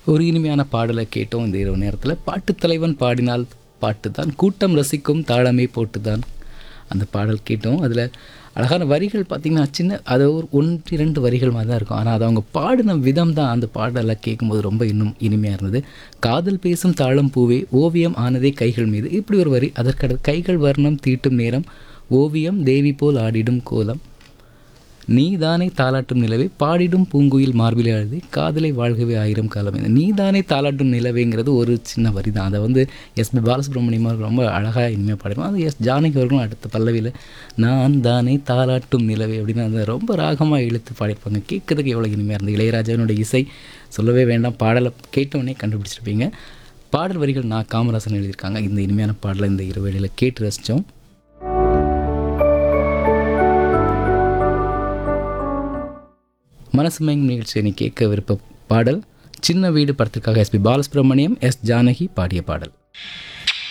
ஒரு இனிமையான பாடலை கேட்டோம் இந்த இரவு நேரத்தில் பாட்டுத் தலைவன் பாடினால் பாட்டு தான் கூட்டம் ரசிக்கும் தாளமே போட்டு தான் அந்த பாடல் கேட்டோம் அதில் அழகான வரிகள் பார்த்திங்கன்னா சின்ன அது ஒரு ஒன்று இரண்டு வரிகள் மாதிரி தான் இருக்கும் ஆனால் அது அவங்க பாடின விதம் தான் அந்த பாடலை கேட்கும்போது ரொம்ப இன்னும் இனிமையாக இருந்தது காதல் பேசும் தாளம் பூவே ஓவியம் ஆனதே கைகள் மீது இப்படி ஒரு வரி அதற்கடுத்து கைகள் வர்ணம் தீட்டும் நேரம் ஓவியம் தேவி போல் ஆடிடும் கோலம் நீதானே தாலாட்டும் நிலவே பாடிடும் பூங்குயில் மார்பிலே அழுதி காதலை வாழ்கவே ஆயிரம் காலம் நீ நீதானே தாலாட்டும் நிலவேங்கிறது ஒரு சின்ன வரி தான் அதை வந்து எஸ்பி பாலசுப்ரமணியம் அவர்கள் ரொம்ப அழகாக இனிமையாக பாடிருப்பாங்க அது எஸ் ஜானகி அவர்களும் அடுத்த பல்லவியில் நான் தானே தாலாட்டும் நிலவே அப்படின்னு அந்த ரொம்ப ராகமாக இழுத்து பாடியிருப்பாங்க கேட்கறதுக்கு எவ்வளோ இனிமையாக இருந்தது இளையராஜாவினுடைய இசை சொல்லவே வேண்டாம் பாடலை கேட்டவுடனே கண்டுபிடிச்சிருப்பீங்க பாடல் வரிகள் நான் காமராசன் எழுதியிருக்காங்க இந்த இனிமையான பாடலை இந்த இரவேளையில் கேட்டு ரசித்தோம் மனசு மயங்கும் நிகழ்ச்சியை நீ கேட்க விருப்ப பாடல் சின்ன வீடு படத்திற்காக எஸ்பி பாலசுப்ரமணியம் எஸ் ஜானகி பாடிய பாடல்